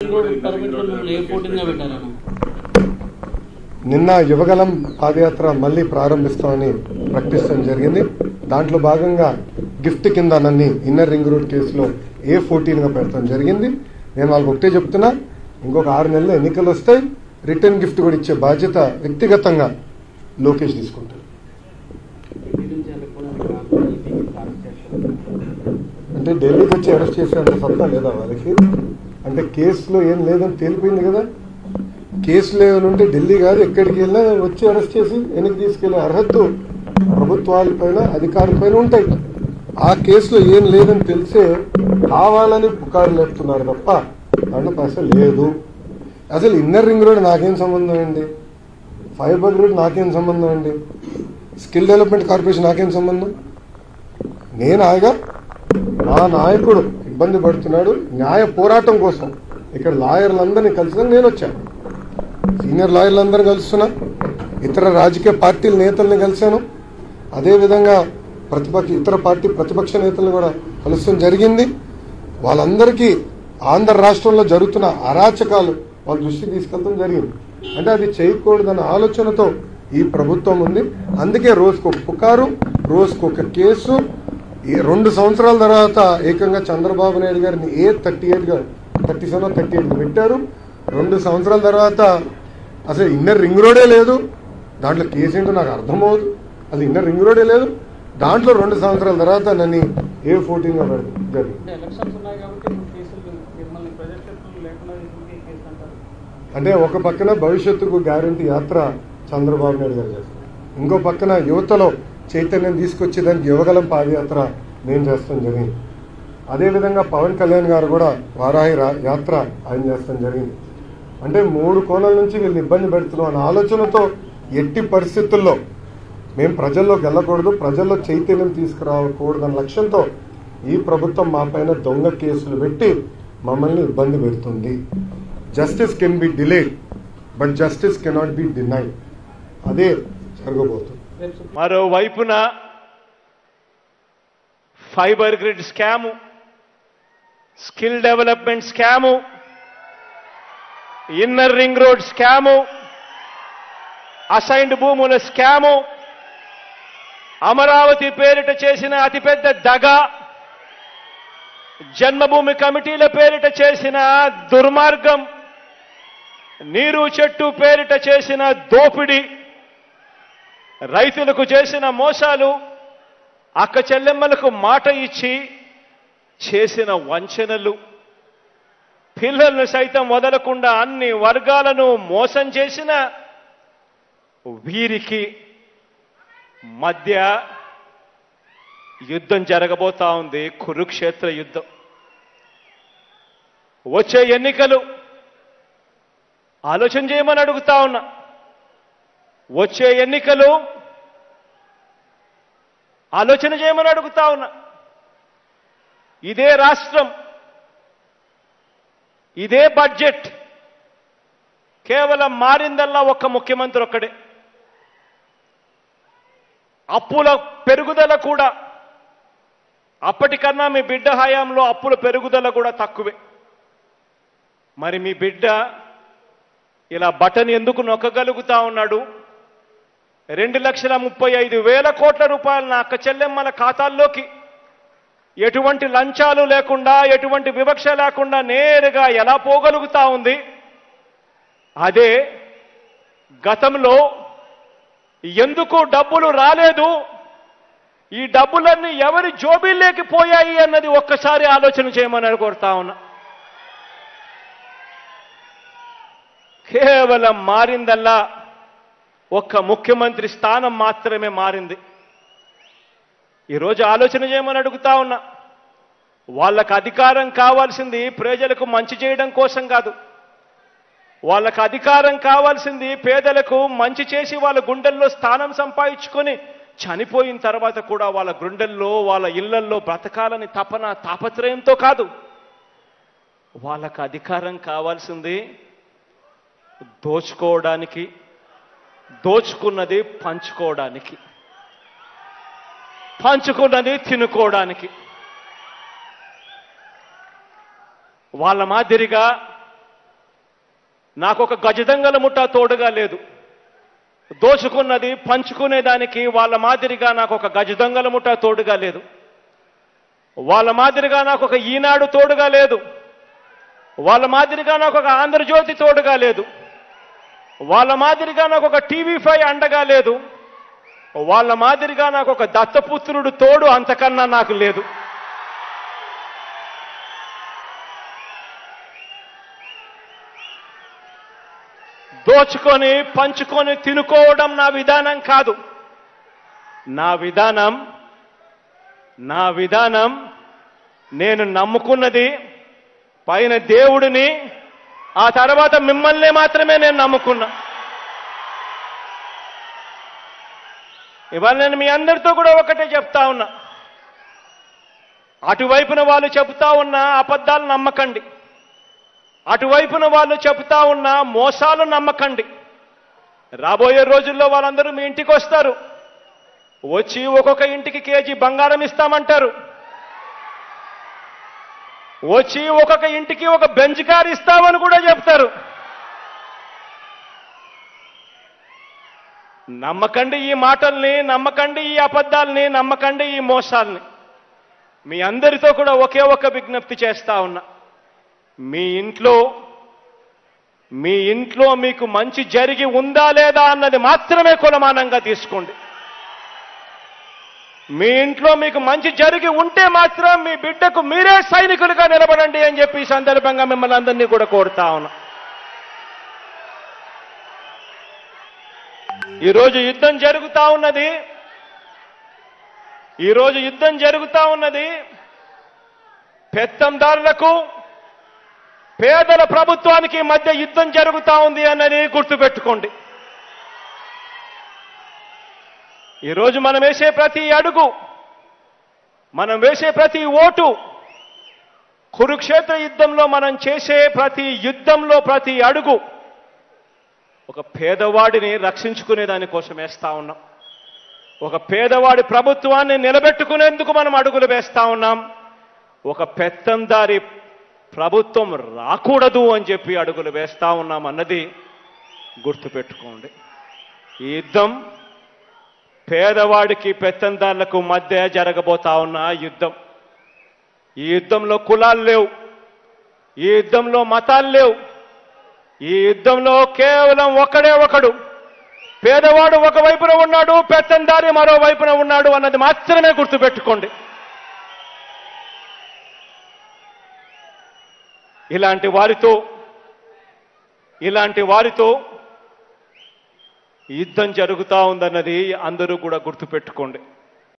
road permit మిమ్మల్ని ఏ fourteen గా పెట్టారన్న నిన్న యువగలం పాదయాత్ర మళ్ళీ ప్రారంభిస్తామని ప్రకటించడం జరిగింది దాంట్లో భాగంగా గిఫ్ట్ కింద నన్ను ఇన్నర్ రింగ్ రోడ్ కేసులో ఏ ఫోర్టీన్గా పెట్టడం జరిగింది నేను వాళ్ళకి ఒకటే చెప్తున్నా ఇంకొక ఆరు నెలలు ఎన్నికలు వస్తాయి రిటర్న్ గిఫ్ట్ కూడా ఇచ్చే బాధ్యత వ్యక్తిగతంగా లోకేష్ తీసుకుంటారు అంటే ఢిల్లీకి వచ్చి అరెస్ట్ చేసేంత సత్తా లేదా వాళ్ళకి అంటే కేసులో ఏం లేదని తేలిపోయింది కదా కేసులు ఏమైనా ఉంటే ఢిల్లీ కాదు ఎక్కడికి వెళ్ళినా వచ్చి అరెస్ట్ చేసి వెనక్కి తీసుకెళ్లే అర్హత ప్రభుత్వాలపైన అధికారులపైన ఉంటాయి ఆ కేసులో ఏం లేదని తెలిసే కావాలని పుకారు లేపుతున్నారు తప్ప దాంట్లో అసలు లేదు అసలు ఇన్నర్ రింగ్ రోడ్ నాకేం సంబంధం అండి ఫైబర్ రోడ్ నాకేం సంబంధం అండి స్కిల్ డెవలప్మెంట్ కార్పొరేషన్ నాకేం సంబంధం నేను ఆగా మా నాయకుడు ఇబ్బంది పడుతున్నాడు న్యాయ పోరాటం కోసం ఇక్కడ లాయర్లందరినీ కలిసిన నేను వచ్చాను సీనియర్ లాయర్లందరూ కలుస్తున్నా ఇతర రాజకీయ పార్టీల నేతల్ని కలిశాను అదేవిధంగా ప్రతిపక్ష ఇతర పార్టీ ప్రతిపక్ష నేతలను కూడా కలుస్తాం జరిగింది వాళ్ళందరికీ ఆంధ్ర రాష్ట్రంలో జరుగుతున్న అరాచకాలు వాళ్ళ దృష్టికి తీసుకెళ్తాం జరిగింది అంటే అది చేయకూడదన్న ఆలోచనతో ఈ ప్రభుత్వం ఉంది అందుకే రోజుకు ఒక పుకారు రోజుకు ఒక కేసు ఈ రెండు సంవత్సరాల తర్వాత ఏకంగా చంద్రబాబు నాయుడు గారిని ఏ థర్టీ ఎయిట్గా థర్టీ సెవెన్ థర్టీ ఎయిట్ పెట్టారు రెండు సంవత్సరాల తర్వాత అసలు ఇన్నర్ రింగ్ రోడే లేదు దాంట్లో కేసు ఏంటో నాకు అర్థమవుదు అసలు ఇన్నర్ రింగ్ రోడే లేదు దాంట్లో రెండు సంవత్సరాల తర్వాత నన్ను ఏ ఫోర్టీన్గా పెడతాం జరిగింది అంటే ఎలక్షన్స్ ఉన్నాయి కాబట్టి ఇప్పుడు కేసులు మిమ్మల్ని ప్రజాక్షేత్రంలో లేకుండా ఇంకే కేసు అంటారు అంటే ఒక పక్కన భవిష్యత్తుకు గ్యారంటీ యాత్ర చంద్రబాబు నాయుడు గారు చేస్తారు ఇంకో పక్కన యువతలో చైతన్యం తీసుకొచ్చేదానికి యువగలం పాదయాత్ర నేను చేస్తాం జరిగింది అదేవిధంగా పవన్ కళ్యాణ్ గారు కూడా వారాహి రా- యాత్ర ఆయన చేస్తాం జరిగింది అంటే మూడు కోణాల నుంచి వీళ్ళు ఇబ్బంది పెడుతున్నాం అనే ఆలోచనతో ఎట్టి పరిస్థితుల్లో మేము ప్రజల్లోకి వెళ్ళకూడదు ప్రజల్లో చైతన్యం తీసుకురాకూడదు అన్న లక్ష్యంతో ఈ ప్రభుత్వం మా పైన దొంగ కేసులు పెట్టి మమ్మల్ని ఇబ్బంది పెడుతుంది justice can be delayed but justice cannot be denied అదే జరగబోతుంది రేపు సుప్రీం మరోవైపున fibre grid scam skill development scam inner ring road scam assigned భూముల స్కాము అమరావతి పేరిట చేసిన అతిపెద్ద దగ జన్మభూమి కమిటీల పేరిట చేసిన దుర్మార్గం నీరు చెట్టు పేరిట చేసిన దోపిడీ రైతులకు చేసిన మోసాలు అక్క చెల్లెమ్మలకు మాట ఇచ్చి చేసిన వంచనలు పిల్లలను సైతం వదలకుండా అన్ని వర్గాలను మోసం చేసిన వీరికి మధ్య యుద్ధం జరగబోతా ఉంది కురుక్షేత్ర యుద్ధం వచ్చే ఎన్నికలు ఆలోచన చేయమని అడుగుతా ఉన్నా వచ్చే ఎన్నికలు ఆలోచన చేయమని అడుగుతా ఉన్నా ఇదే రాష్ట్రం ఇదే బడ్జెట్ కేవలం మారిందల్లా ఒక్క ముఖ్యమంత్రి ఒక్కడే అప్పుల పెరుగుదల కూడా అప్పటికన్నా మీ బిడ్డ హయాంలో అప్పుల పెరుగుదల కూడా తక్కువే మరి మీ బిడ్డ ఇలా బటన్ ఎందుకు నొక్కగలుగుతా ఉన్నాడు రెండు లక్షల ముప్పై ఐదు వేల కోట్ల రూపాయలు నా అక్క చెల్లెమ్మల ఖాతాల్లోకి ఎటువంటి లంచాలు లేకుండా ఎటువంటి వివక్ష లేకుండా నేరుగా ఎలా పోగలుగుతా ఉంది అదే గతంలో ఎందుకు డబ్బులు రాలేదు ఈ డబ్బులన్నీ ఎవరి జోబీల్లోకి పోయాయి అన్నది ఒక్కసారి ఆలోచన చేయమని కోరుతా ఉన్నా కేవలం మారిందల్లా ఒక్క ముఖ్యమంత్రి స్థానం మాత్రమే మారింది ఈరోజు ఆలోచన చేయమని అడుగుతా ఉన్నా వాళ్ళకు అధికారం కావాల్సింది ప్రజలకు మంచి చేయడం కోసం కాదు వాళ్ళకు అధికారం కావాల్సింది పేదలకు మంచి చేసి వాళ్ళ గుండెల్లో స్థానం సంపాదించుకొని చనిపోయిన తర్వాత కూడా వాళ్ళ గుండెల్లో వాళ్ళ ఇళ్లల్లో బ్రతకాలని తపన తాపత్రయంతో కాదు వాళ్ళకు అధికారం కావాల్సింది దోచుకోవడానికి దోచుకున్నది పంచుకోవడానికి పంచుకున్నది తినుకోవడానికి వాళ్ళ మాదిరిగా నాకు ఒక గజదంగల ముఠ తోడుగా లేదు దోచుకున్నది పంచుకునేదానికి వాళ్ళ మాదిరిగా నాకు ఒక గజదొంగల ముఠ తోడుగా లేదు వాళ్ళ మాదిరిగా నాకు ఒక ఈనాడు తోడుగా లేదు వాళ్ళ మాదిరిగా నాకు ఒక ఆంధ్రజ్యోతి తోడుగా లేదు వాళ్ళ మాదిరిగా నాకు ఒక టీవీ ఫైవ్ అండగా లేదు వాళ్ళ మాదిరిగా నాకు ఒక దత్తపుత్రుడు తోడు అంతకన్నా నాకు లేదు దోచుకొని పంచుకొని తినుకోవడం నా విధానం కాదు నా విధానం నా విధానం నేను నమ్ముకున్నది పైన దేవుడిని ఆ తర్వాత మిమ్మల్ని మాత్రమే నేను నమ్ముకున్నా ఇవాళ నేను మీ అందరితో కూడా ఒకటే చెప్తా ఉన్నా అటువైపున వాళ్ళు చెబుతా ఉన్న అబద్ధాలు నమ్మకండి అటువైపున వాళ్ళు చెబుతా ఉన్న మోసాలు నమ్మకండి రాబోయే రోజుల్లో వాళ్ళందరూ మీ ఇంటికి వస్తారు వచ్చి ఒక్కొక్క ఇంటికి కేజీ బంగారం ఇస్తామంటారు వచ్చి ఒక్కొక్క ఇంటికి ఒక బెంచ్ కార్ ఇస్తామని కూడా చెప్తారు నమ్మకండి ఈ మాటల్ని నమ్మకండి ఈ అబద్ధాల్ని నమ్మకండి ఈ మోసాల్ని మీ అందరితో కూడా ఒకే ఒక విజ్ఞప్తి చేస్తా ఉన్నా మీ ఇంట్లో మీ ఇంట్లో మీకు మంచి జరిగి ఉందా లేదా అన్నది మాత్రమే కులమానంగా తీసుకోండి మీ ఇంట్లో మీకు మంచి జరిగి ఉంటే మాత్రం మీ బిడ్డకు మీరే సైనికులుగా నిలబడండి అని చెప్పి ఈ సందర్భంగా మిమ్మల్ని అందరినీ కూడా కోరుతా ఉన్నా ఈరోజు యుద్ధం జరుగుతా ఉన్నది ఈరోజు యుద్ధం జరుగుతా ఉన్నది పెత్తందారులకు పేదల ప్రభుత్వానికి మధ్య యుద్ధం జరుగుతా ఉంది అన్నది గుర్తుపెట్టుకోండి ఈరోజు మనం వేసే ప్రతి అడుగు మనం వేసే ప్రతి ఓటు కురుక్షేత్ర యుద్ధంలో మనం చేసే ప్రతి యుద్ధంలో ప్రతి అడుగు ఒక పేదవాడిని రక్షించుకునే దానికోసం వేస్తా ఉన్నాం ఒక పేదవాడి ప్రభుత్వాన్ని నిలబెట్టుకునేందుకు మనం అడుగులు వేస్తా ఉన్నాం ఒక పెత్తందారి ప్రభుత్వం రాకూడదు అని చెప్పి అడుగులు వేస్తా ఉన్నాం అన్నది గుర్తుపెట్టుకోండి ఈ యుద్ధం పేదవాడికి పెత్తందారులకు మధ్య జరగబోతా ఉన్న యుద్ధం ఈ యుద్ధంలో కులాలు లేవు ఈ యుద్ధంలో మతాలు లేవు ఈ యుద్ధంలో కేవలం ఒకడే ఒకడు పేదవాడు ఒక వైపున ఉన్నాడు పెత్తందారి మరో వైపున ఉన్నాడు అన్నది మాత్రమే గుర్తుపెట్టుకోండి ఇలాంటి వారితో ఇలాంటి వారితో యుద్ధం జరుగుతా ఉందన్నది అందరూ కూడా గుర్తుపెట్టుకోండి